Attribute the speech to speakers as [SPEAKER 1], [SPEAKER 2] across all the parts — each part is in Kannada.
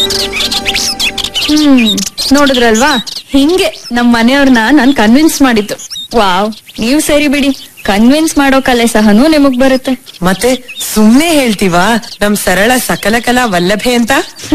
[SPEAKER 1] ಹ್ಮ್ ನೋಡಿದ್ರಲ್ವಾ ಹಿಂಗೆ ನಮ್ ಮನೆಯವ್ರನ್ನ ನಾನ್ ಕನ್ವಿನ್ಸ್ ಮಾಡಿದ್ದು ವಾವ್ ನೀವ್ ಸರಿ ಬಿಡಿ ಕನ್ವಿನ್ಸ್ ಮಾಡೋ ಕಲೆ ಸಹನೂ ನಿಮಗ್ ಬರುತ್ತೆ
[SPEAKER 2] ಮತ್ತೆ ಸುಮ್ನೆ ಹೇಳ್ತೀವಾ ನಮ್ ಸರಳ ಸಕಲ ಕಲಾ ವಲ್ಲಭೆ ಅಂತ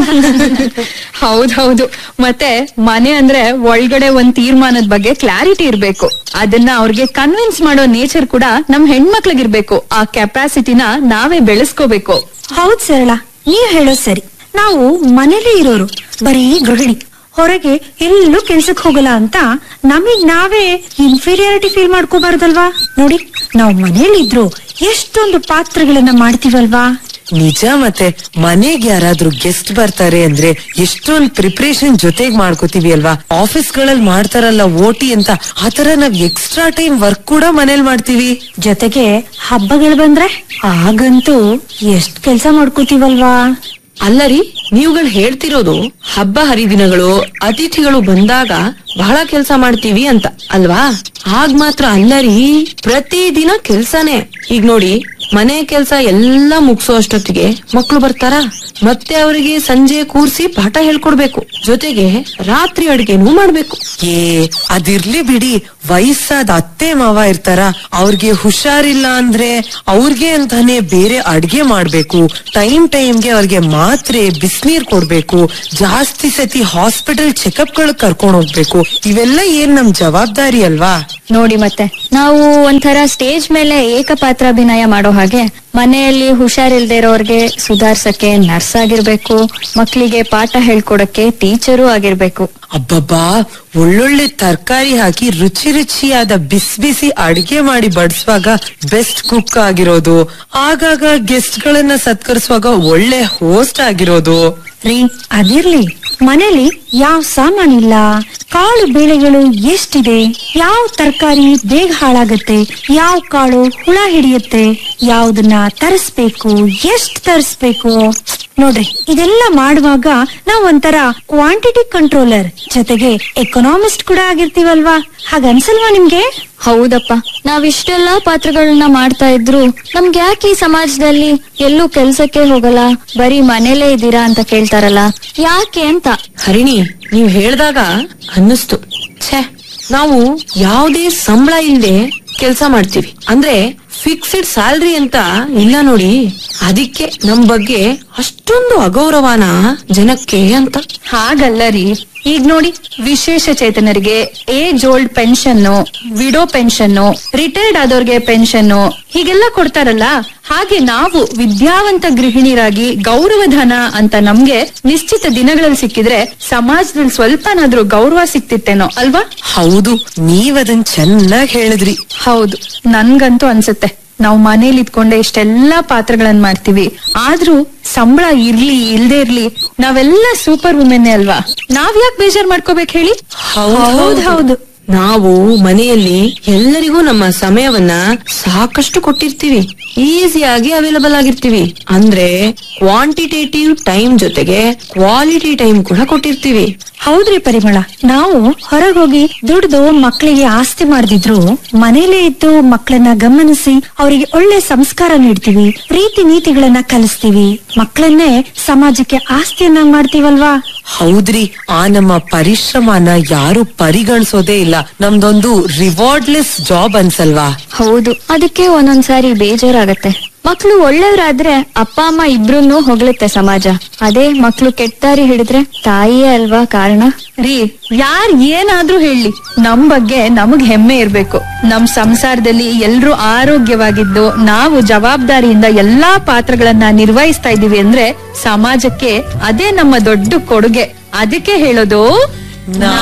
[SPEAKER 1] ಹೌದೌದು ಮತ್ತೆ ಮನೆ ಅಂದ್ರೆ ಒಳಗಡೆ ಒಂದ್ ತೀರ್ಮಾನದ ಬಗ್ಗೆ ಕ್ಲಾರಿಟಿ ಇರ್ಬೇಕು ಅದನ್ನ ಅವ್ರಿಗೆ ಕನ್ವಿನ್ಸ್ ಮಾಡೋ ನೇಚರ್ ಕೂಡ ನಮ್ ಹೆಣ್ಮಕ್ಳಿಗಿರ್ಬೇಕು ಆ ಕೆಪಾಸಿಟಿನ ನಾವೇ ಬೆಳೆಸ್ಕೋಬೇಕು
[SPEAKER 3] ಹೌದ್ ಸರಳ ನೀವ್ ಹೇಳೋದ್ ಸರಿ ನಾವು ಮನೇಲೇ ಇರೋರು ಬರೀ ಗೃಹಿಣಿ ಹೊರಗೆ ಎಲ್ಲೂ ಕೆಲ್ಸಕ್ ಹೋಗಲ್ಲ ಅಂತ ನಮಗ್ ನಾವೇ ಇನ್ಫೀರಿಯಾರಿಟಿ ಫೀಲ್ ಮಾಡ್ಕೋಬಾರ್ದಲ್ವಾ ನೋಡಿ ನಾವು ಮನೇಲಿದ್ರು ಎಷ್ಟೊಂದು ಪಾತ್ರಗಳನ್ನ ಮಾಡ್ತೀವಲ್ವಾ
[SPEAKER 2] ನಿಜ ಮತ್ತೆ ಮನೆಗ್ ಯಾರಾದ್ರೂ ಗೆಸ್ಟ್ ಬರ್ತಾರೆ ಅಂದ್ರೆ ಎಷ್ಟೊಂದ್ ಪ್ರಿಪರೇಷನ್ ಜೊತೆಗ್ ಮಾಡ್ಕೋತೀವಿ ಅಲ್ವಾ ಆಫೀಸ್ ಗಳಲ್ಲಿ ಮಾಡ್ತಾರಲ್ಲ ಓಟಿ ಅಂತ ಆತರ ನಾವ್ ಎಕ್ಸ್ಟ್ರಾ ಟೈಮ್ ವರ್ಕ್ ಕೂಡ ಮನೇಲಿ ಮಾಡ್ತೀವಿ
[SPEAKER 3] ಜೊತೆಗೆ ಹಬ್ಬಗಳು ಬಂದ್ರೆ ಆಗಂತೂ ಎಷ್ಟ್ ಕೆಲ್ಸ ಮಾಡ್ಕೋತೀವಲ್ವಾ
[SPEAKER 4] ಅಲ್ಲ ರೀ ನೀವುಗಳು ಹೇಳ್ತಿರೋದು ಹಬ್ಬ ಹರಿದಿನಗಳು ಅತಿಥಿಗಳು ಬಂದಾಗ ಬಹಳ ಕೆಲ್ಸ ಮಾಡ್ತೀವಿ ಅಂತ ಅಲ್ವಾ ಆಗ್ ಮಾತ್ರ ಅಲ್ಲ ರೀ ಪ್ರತಿದಿನ ಕೆಲ್ಸನೇ ಈಗ ನೋಡಿ ಮನೆ ಕೆಲ್ಸ ಎಲ್ಲ ಮುಗಿಸೋ ಅಷ್ಟೊತ್ತಿಗೆ ಮಕ್ಳು ಬರ್ತಾರ ಮತ್ತೆ ಅವರಿಗೆ ಸಂಜೆ ಕೂರ್ಸಿ ಪಾಠ ಹೇಳ್ಕೊಡ್ಬೇಕು ಜೊತೆಗೆ ರಾತ್ರಿ ಅಡ್ಗೆನೂ ಮಾಡ್ಬೇಕು
[SPEAKER 2] ಏ ಅದಿರ್ಲಿ ಬಿಡಿ ವಯಸ್ಸಾದ ಅತ್ತೆ ಮಾವ ಇರ್ತಾರ ಅವ್ರಿಗೆ ಹುಷಾರಿಲ್ಲ ಅಂದ್ರೆ ಅವ್ರಿಗೆ ಅಂತಾನೆ ಬೇರೆ ಅಡ್ಗೆ ಮಾಡ್ಬೇಕು ಟೈಮ್ ಟೈಮ್ಗೆ ಅವ್ರಿಗೆ ಮಾತ್ರೆ ಬಿಸ್ನೀರ್ ಕೊಡ್ಬೇಕು ಜಾಸ್ತಿ ಸತಿ ಹಾಸ್ಪಿಟಲ್ ಚೆಕಪ್ ಗಳು ಕರ್ಕೊಂಡ್ ಹೋಗ್ಬೇಕು ಇವೆಲ್ಲ ಏನ್ ನಮ್ ಜವಾಬ್ದಾರಿ ಅಲ್ವಾ
[SPEAKER 1] ನೋಡಿ ಮತ್ತೆ ನಾವು ಒಂಥರ ಸ್ಟೇಜ್ ಮೇಲೆ ಏಕಪಾತ್ರಾಭಿನಯ ಮಾಡೋ ಹಾಗೆ ಮನೆಯಲ್ಲಿ ಹುಷಾರಿಲ್ದೇ ಇರೋರ್ಗೆ ಸುಧಾರ್ಸಕ್ಕೆ ನರ್ಸ್ ಆಗಿರ್ಬೇಕು ಮಕ್ಕಳಿಗೆ ಪಾಠ ಹೇಳ್ಕೊಡಕ್ಕೆ ಟೀಚರು ಆಗಿರ್ಬೇಕು
[SPEAKER 2] ಅಬ್ಬಬ್ಬಾ ಒಳ್ಳೊಳ್ಳೆ ತರಕಾರಿ ಹಾಕಿ ರುಚಿ ರುಚಿಯಾದ ಬಿಸಿ ಬಿಸಿ ಅಡಿಗೆ ಮಾಡಿ ಬಡಿಸುವಾಗ ಬೆಸ್ಟ್ ಕುಕ್ ಆಗಿರೋದು ಆಗಾಗ ಗೆಸ್ಟ್ ಗಳನ್ನ ಸತ್ಕರಿಸುವಾಗ ಒಳ್ಳೆ ಹೋಸ್ಟ್ ಆಗಿರೋದು
[SPEAKER 3] ರೀ ಅದಿರ್ಲಿ ಮನೇಲಿ ಯಾವ ಸಾಮಾನಿಲ್ಲ ಕಾಳು ಬೇಳೆಗಳು ಎಷ್ಟಿದೆ ಯಾವ ತರಕಾರಿ ಬೇಗ ಹಾಳಾಗತ್ತೆ ಯಾವ ಕಾಳು ಹುಳ ಹಿಡಿಯುತ್ತೆ ಯಾವ್ದನ್ನ ತರಿಸ್ಬೇಕು ಎಷ್ಟ್ ತರಿಸ್ಬೇಕು ನೋಡ್ರಿ ಇದೆಲ್ಲ ಮಾಡುವಾಗ ನಾವ್ ಒಂಥರ ಕ್ವಾಂಟಿಟಿ ಕಂಟ್ರೋಲರ್ ಜೊತೆಗೆ ಎಕನಾಮಿಸ್ಟ್ ಕೂಡ ಆಗಿರ್ತೀವಲ್ವಾ ಹಾಗನ್ಸಲ್ವಾ ನಿಮ್ಗೆ
[SPEAKER 1] ಹೌದಪ್ಪ ನಾವಿಷ್ಟೆಲ್ಲಾ ಪಾತ್ರಗಳನ್ನ ಮಾಡ್ತಾ ಇದ್ರು ನಮ್ಗೆ ಯಾಕೆ ಈ ಸಮಾಜದಲ್ಲಿ ಎಲ್ಲೂ ಕೆಲ್ಸಕ್ಕೆ ಹೋಗಲ್ಲ ಬರೀ ಮನೇಲೇ ಇದ್ದೀರಾ ಅಂತ ಕೇಳ್ತಾರಲ್ಲ ಯಾಕೆ ಅಂತ
[SPEAKER 4] ಹರಿಣಿ ನೀವ್ ಹೇಳ್ದಾಗ ಅನ್ನಿಸ್ತು ಛೇ ನಾವು ಯಾವುದೇ ಸಂಬಳ ಇಲ್ಲದೆ ಕೆಲಸ ಮಾಡ್ತೀವಿ ಅಂದ್ರೆ ಫಿಕ್ಸ್ಡ್ ಸ್ಯಾಲ್ರಿ ಅಂತ ಇಲ್ಲ ನೋಡಿ ಅದಕ್ಕೆ ನಮ್ ಬಗ್ಗೆ ಅಷ್ಟೊಂದು ಅಗೌರವನ ಜನಕ್ಕೆ ಅಂತ
[SPEAKER 1] ಹಾಗಲ್ಲ ರೀ ಈಗ ನೋಡಿ ವಿಶೇಷ ಚೇತನರಿಗೆ age old pension widow pension retired ಆದವ್ರಿಗೆ ಪೆನ್ಷನ್ ಹೀಗೆಲ್ಲ ಕೊಡ್ತಾರಲ್ಲ ಹಾಗೆ ನಾವು ವಿದ್ಯಾವಂತ ಗೃಹಿಣಿಯರಾಗಿ ಗೌರವಧನ ಅಂತ ನಮ್ಗೆ ನಿಶ್ಚಿತ ದಿನಗಳಲ್ಲಿ ಸಿಕ್ಕಿದ್ರೆ ಸಮಾಜದಲ್ಲಿ ಸ್ವಲ್ಪನಾದ್ರೂ ಗೌರವ ಸಿಕ್ತಿತ್ತೇನೋ ಅಲ್ವಾ
[SPEAKER 2] ಹೌದು ನೀವದನ್ ಚೆನ್ನಾಗ್ ಹೇಳಿದ್ರಿ
[SPEAKER 1] ಹೌದು ನನ್ಗಂತೂ ಅನ್ಸುತ್ತೆ ನಾವು ಮನೇಲಿ ಇದ್ಕೊಂಡೆ ಇಷ್ಟೆಲ್ಲಾ ಪಾತ್ರಗಳನ್ನ ಮಾಡ್ತೀವಿ ಆದ್ರೂ ಸಂಬಳ ಇರ್ಲಿ ಇಲ್ದೇ ಇರ್ಲಿ ನಾವೆಲ್ಲ ಸೂಪರ್ ವುಮೆನ್ ಅಲ್ವಾ ನಾವ್ ಯಾಕೆ ಬೇಜಾರ್ ಮಾಡ್ಕೋಬೇಕು ಹೇಳಿ
[SPEAKER 3] ಹೌದ್ ಹೌದು
[SPEAKER 4] ನಾವು ಮನೆಯಲ್ಲಿ ಎಲ್ಲರಿಗೂ ನಮ್ಮ ಸಮಯವನ್ನ ಸಾಕಷ್ಟು ಕೊಟ್ಟಿರ್ತೀವಿ ಈಸಿಯಾಗಿ ಅವೈಲಬಲ್ ಆಗಿರ್ತೀವಿ ಅಂದ್ರೆ ಕ್ವಾಂಟಿಟೇಟಿವ್ ಟೈಮ್ ಜೊತೆಗೆ ಕ್ವಾಲಿಟಿ ಟೈಮ್ ಕೂಡ ಕೊಟ್ಟಿರ್ತೀವಿ
[SPEAKER 3] ಹೌದ್ರಿ ಪರಿಮಳ ನಾವು ಹೊರಗೋಗಿ ದುಡ್ದು ಮಕ್ಕಳಿಗೆ ಆಸ್ತಿ ಮಾಡ್ದಿದ್ರು ಮನೇಲೇ ಇದ್ದು ಮಕ್ಕಳನ್ನ ಗಮನಿಸಿ ಅವರಿಗೆ ಒಳ್ಳೆ ಸಂಸ್ಕಾರ ನೀಡ್ತೀವಿ ರೀತಿ ನೀತಿಗಳನ್ನ ಕಲಿಸ್ತೀವಿ ಮಕ್ಕಳನ್ನೇ ಸಮಾಜಕ್ಕೆ ಆಸ್ತಿಯನ್ನ ಮಾಡ್ತೀವಲ್ವಾ
[SPEAKER 2] ಹೌದ್ರಿ ಆ ನಮ್ಮ ಪರಿಶ್ರಮನ ಯಾರು ಪರಿಗಣಿಸೋದೇ ಇಲ್ಲ ನಮ್ದೊಂದು ರಿವಾರ್ಡ್ಲೆಸ್ ಜಾಬ್ ಅನ್ಸಲ್ವಾ
[SPEAKER 1] ಹೌದು ಅದಕ್ಕೆ ಒಂದೊಂದ್ಸಾರಿ ಬೇಜಾರಾಗತ್ತೆ ಮಕ್ಳು ಒಳ್ಳೆಯವ್ರಾದ್ರೆ ಅಪ್ಪ ಅಮ್ಮ ಇಬ್ರು ಹೊಗಳುತ್ತೆ ಸಮಾಜ ಅದೇ ಮಕ್ಳು ಕೆಟ್ಟಾರಿ ಹಿಡಿದ್ರೆ ತಾಯಿಯೇ ಅಲ್ವಾ ಕಾರಣ ರೀ ಯಾರ್ ಏನಾದ್ರೂ ಹೇಳಿ ನಮ್ ಬಗ್ಗೆ ನಮಗ್ ಹೆಮ್ಮೆ ಇರ್ಬೇಕು ನಮ್ ಸಂಸಾರದಲ್ಲಿ ಎಲ್ರೂ ಆರೋಗ್ಯವಾಗಿದ್ದು ನಾವು ಜವಾಬ್ದಾರಿಯಿಂದ ಎಲ್ಲಾ ಪಾತ್ರಗಳನ್ನ ನಿರ್ವಹಿಸ್ತಾ ಇದೀವಿ ಅಂದ್ರೆ ಸಮಾಜಕ್ಕೆ ಅದೇ ನಮ್ಮ ದೊಡ್ಡ ಕೊಡುಗೆ ಅದಕ್ಕೆ ಹೇಳೋದು